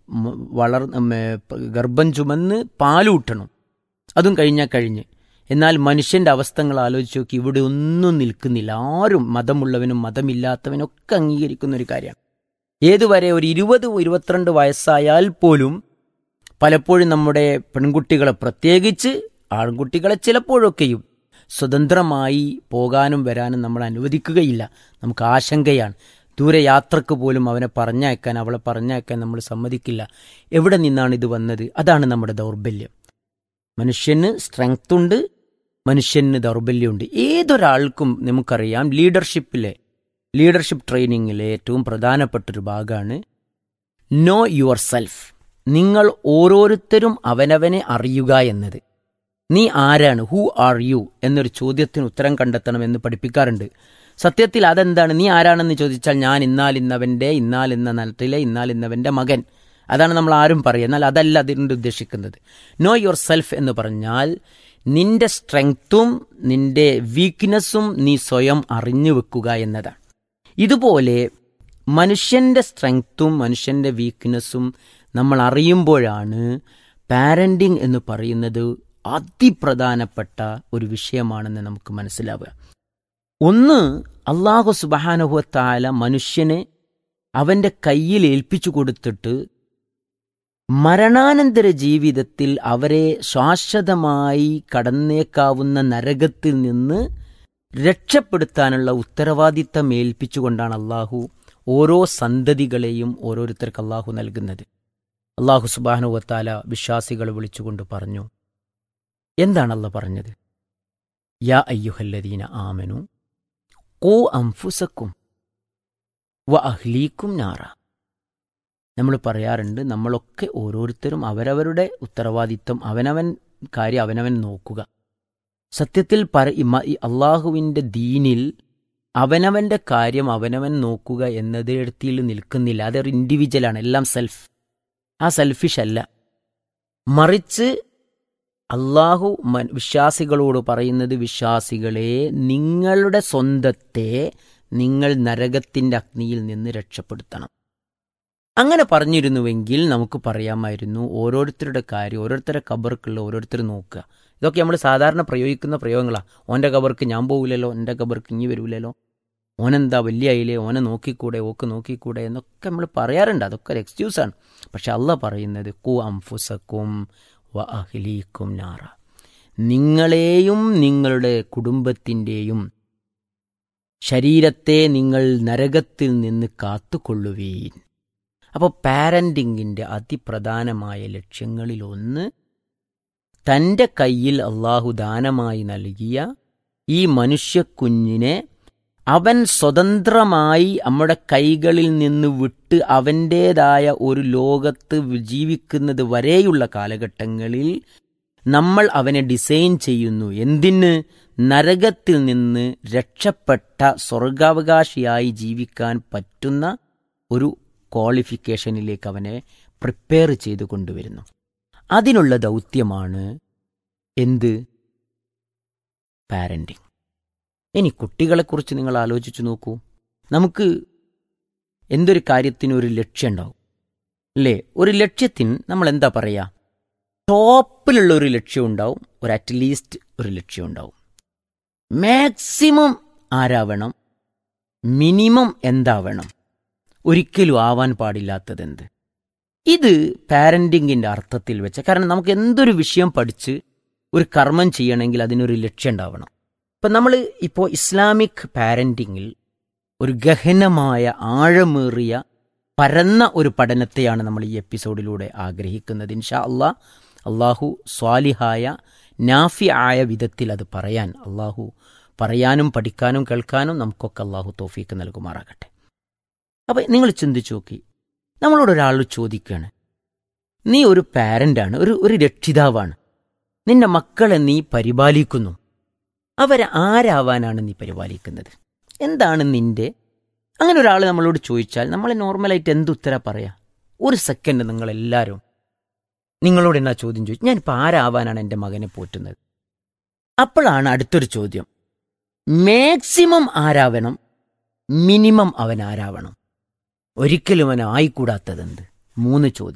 മ- വളർ ഉം, ഏ, പ- ഗർഭം ചുമന്ന് പാലൂട്ടണം അതും കഴിഞ്ഞാൽ കഴിഞ്ഞ് എന്നാൽ മനുഷ്യന്റെ അവസ്ഥകൾ ആലോചിച്ച് നോക്കി ഇവിടെ ഒന്നും നിൽക്കുന്നില്ല ആരും മതമുള്ളവനും മതമില്ലാത്തവനും ഒക്കെ അംഗീകരിക്കുന്ന ഒരു കാര്യമാണ് ഏതുവരെ ഒരു ഇരുപത് ഇരുപത്തിരണ്ട് വയസ്സായാൽ പോലും പലപ്പോഴും നമ്മുടെ പെൺകുട്ടികളെ പ്രത്യേകിച്ച് ആൺകുട്ടികളെ ചിലപ്പോഴൊക്കെയും സ്വതന്ത്രമായി പോകാനും വരാനും നമ്മൾ അനുവദിക്കുകയില്ല നമുക്ക് ആശങ്കയാണ് ദൂരെ യാത്രക്ക് പോലും അവനെ പറഞ്ഞയക്കാൻ അവളെ പറഞ്ഞയക്കാൻ നമ്മൾ സമ്മതിക്കില്ല എവിടെ നിന്നാണ് ഇത് വന്നത് അതാണ് നമ്മുടെ ദൗർബല്യം മനുഷ്യന് സ്ട്രെങ്ത് ഉണ്ട് മനുഷ്യന് ദൗർബല്യമുണ്ട് ഏതൊരാൾക്കും നമുക്കറിയാം ലീഡർഷിപ്പിലെ ലീഡർഷിപ്പ് ട്രെയിനിങ്ങിലെ ഏറ്റവും പ്രധാനപ്പെട്ടൊരു ഭാഗമാണ് നോ യുവർ സെൽഫ് നിങ്ങൾ ഓരോരുത്തരും അവനവനെ അറിയുക എന്നത് നീ ആരാണ് ഹൂ ആർ യു എന്നൊരു ചോദ്യത്തിന് ഉത്തരം കണ്ടെത്തണമെന്ന് പഠിപ്പിക്കാറുണ്ട് സത്യത്തിൽ അതെന്താണ് നീ ആരാണെന്ന് ചോദിച്ചാൽ ഞാൻ ഇന്നാൽ ഇന്നവന്റെ ഇന്നാൽ ഇന്ന നാട്ടിലെ ഇന്നാൽ ഇന്നവന്റെ മകൻ അതാണ് നമ്മൾ ആരും പറയുക എന്നാൽ അതല്ല അതിൻ്റെ ഉദ്ദേശിക്കുന്നത് നോ യുവർ സെൽഫ് എന്ന് പറഞ്ഞാൽ നിന്റെ സ്ട്രെങ്ത്തും നിന്റെ വീക്ക്നെസ്സും നീ സ്വയം അറിഞ്ഞു വെക്കുക എന്നതാണ് ഇതുപോലെ മനുഷ്യന്റെ സ്ട്രെങ്ത്തും മനുഷ്യന്റെ വീക്ക്നെസ്സും നമ്മൾ അറിയുമ്പോഴാണ് പാരന്റിങ് എന്ന് പറയുന്നത് അതിപ്രധാനപ്പെട്ട ഒരു വിഷയമാണെന്ന് നമുക്ക് മനസ്സിലാവുക ഒന്ന് അള്ളാഹു സുബാനുഭവത്തായ മനുഷ്യനെ അവന്റെ കയ്യിൽ ഏൽപ്പിച്ചു കൊടുത്തിട്ട് മരണാനന്തര ജീവിതത്തിൽ അവരെ ശാശ്വതമായി കടന്നേക്കാവുന്ന നരകത്തിൽ നിന്ന് രക്ഷപ്പെടുത്താനുള്ള ഉത്തരവാദിത്തം ഏൽപ്പിച്ചുകൊണ്ടാണ് അള്ളാഹു ഓരോ സന്തതികളെയും ഓരോരുത്തർക്ക് അള്ളാഹു നൽകുന്നത് അള്ളാഹു സുബാനുവത്താല വിശ്വാസികളെ വിളിച്ചുകൊണ്ട് പറഞ്ഞു എന്താണ് അല്ല പറഞ്ഞത് യാ അയ്യുഹല്ലദീന ആമനു കോ അംഫുസക്കും വ അഹ്ലീക്കും നാറ നമ്മൾ പറയാറുണ്ട് നമ്മളൊക്കെ ഓരോരുത്തരും അവരവരുടെ ഉത്തരവാദിത്തം അവനവൻ കാര്യം അവനവൻ നോക്കുക സത്യത്തിൽ പര ഇമ- ഈ അള്ളാഹുവിൻ്റെ ദീനിൽ അവനവന്റെ കാര്യം അവനവൻ നോക്കുക എന്നതിടത്തിൽ നിൽക്കുന്നില്ല അതൊരു ഇൻഡിവിജ്വലാണ് എല്ലാം സെൽഫ് ആ സെൽഫിഷ് അല്ല മറിച്ച് അള്ളാഹു മൻ- വിശ്വാസികളോട് പറയുന്നത് വിശ്വാസികളെ നിങ്ങളുടെ സ്വന്തത്തെ നിങ്ങൾ നരകത്തിന്റെ അഗ്നിയിൽ നിന്ന് രക്ഷപ്പെടുത്തണം അങ്ങനെ പറഞ്ഞിരുന്നുവെങ്കിൽ നമുക്ക് പറയാമായിരുന്നു ഓരോരുത്തരുടെ കാര്യം ഓരോരുത്തരുടെ കബർക്കുള്ള ഓരോരുത്തർ നോക്കുക ഇതൊക്കെ നമ്മൾ സാധാരണ പ്രയോഗിക്കുന്ന പ്രയോഗങ്ങളാണ് ഓൻ്റെ കബർക്ക് ഞാൻ പോകില്ലല്ലോ എൻ്റെ കബർക്ക് ഇനി വരൂലല്ലോ ഓനെന്താ വലിയ അയിലെ ഓനെ നോക്കിക്കൂടെ ഓക്ക് നോക്കിക്കൂടെ എന്നൊക്കെ നമ്മൾ പറയാറുണ്ട് അതൊക്കെ ഒരു എക്സ്ക്യൂസാണ് പക്ഷെ അല്ല പറയുന്നത് കു അംഫുസക്കും വ അഹ്ലീക്കും നാറ നിങ്ങളെയും നിങ്ങളുടെ കുടുംബത്തിൻ്റെയും ശരീരത്തെ നിങ്ങൾ നരകത്തിൽ നിന്ന് കാത്തുകൊള്ളുവീൻ അപ്പോൾ പാരൻറ്റിങ്ങിൻ്റെ അതിപ്രധാനമായ ലക്ഷ്യങ്ങളിലൊന്ന് തൻ്റെ കയ്യിൽ അള്ളാഹു ദാനമായി നൽകിയ ഈ മനുഷ്യക്കുഞ്ഞിനെ അവൻ സ്വതന്ത്രമായി നമ്മുടെ കൈകളിൽ നിന്ന് വിട്ട് അവൻ്റേതായ ഒരു ലോകത്ത് ജീവിക്കുന്നത് വരെയുള്ള കാലഘട്ടങ്ങളിൽ നമ്മൾ അവനെ ഡിസൈൻ ചെയ്യുന്നു എന്തിന് നരകത്തിൽ നിന്ന് രക്ഷപ്പെട്ട സ്വർഗാവകാശിയായി ജീവിക്കാൻ പറ്റുന്ന ഒരു ക്വാളിഫിക്കേഷനിലേക്ക് അവനെ പ്രിപ്പയർ ചെയ്തു കൊണ്ടുവരുന്നു അതിനുള്ള ദൗത്യമാണ് എന്ത് പാരന്റിങ് ഇനി കുട്ടികളെക്കുറിച്ച് നിങ്ങൾ ആലോചിച്ചു നോക്കൂ നമുക്ക് എന്തൊരു കാര്യത്തിനും ഒരു ലക്ഷ്യം ഉണ്ടാവും അല്ലേ ഒരു ലക്ഷ്യത്തിന് നമ്മൾ എന്താ പറയുക ടോപ്പിലുള്ള ഒരു ലക്ഷ്യം ഉണ്ടാവും ഒരു അറ്റ്ലീസ്റ്റ് ഒരു ലക്ഷ്യം ഉണ്ടാവും മാക്സിമം ആരാവണം മിനിമം എന്താവണം ഒരിക്കലും ആവാൻ പാടില്ലാത്തതെന്ത് ഇത് പാരന്റിങ്ങിന്റെ അർത്ഥത്തിൽ വെച്ച കാരണം നമുക്ക് എന്തൊരു വിഷയം പഠിച്ച് ഒരു കർമ്മം ചെയ്യണമെങ്കിൽ അതിനൊരു ലക്ഷ്യം ഉണ്ടാവണം ഇപ്പം നമ്മൾ ഇപ്പോൾ ഇസ്ലാമിക് പാരന്റിങ്ങിൽ ഒരു ഗഹനമായ ആഴമേറിയ പരന്ന ഒരു പഠനത്തെയാണ് നമ്മൾ ഈ എപ്പിസോഡിലൂടെ ആഗ്രഹിക്കുന്നത് ഇൻഷാ അള്ളാഹ് അള്ളാഹു സ്വാലിഹായ നാഫി ആയ വിധത്തിൽ അത് പറയാൻ അള്ളാഹു പറയാനും പഠിക്കാനും കേൾക്കാനും നമുക്കൊക്കെ അള്ളാഹു തോഫീക്ക് നൽകുമാറാകട്ടെ അപ്പം നിങ്ങൾ ചിന്തിച്ചു നോക്കി നമ്മളോട് ഒരാൾ ചോദിക്കുകയാണ് നീ ഒരു പാരൻ്റാണ് ഒരു ഒരു രക്ഷിതാവാണ് നിന്റെ മക്കളെ നീ പരിപാലിക്കുന്നു അവരെ ആരാവാനാണ് നീ പരിപാലിക്കുന്നത് എന്താണ് നിന്റെ അങ്ങനെ ഒരാൾ നമ്മളോട് ചോദിച്ചാൽ നമ്മൾ നോർമലായിട്ട് എന്ത് ഉത്തര പറയാ ഒരു സെക്കൻഡ് നിങ്ങളെല്ലാവരും നിങ്ങളോട് എന്നാ ചോദ്യം ചോദിച്ചു ഞാനിപ്പോൾ ആരാവാനാണ് എൻ്റെ മകനെ പോറ്റുന്നത് അപ്പോഴാണ് അടുത്തൊരു ചോദ്യം മാക്സിമം ആരാവണം മിനിമം അവൻ ആരാവണം ഒരിക്കലും അവൻ ആയിക്കൂടാത്തതെന്ത് മൂന്ന് ചോദ്യം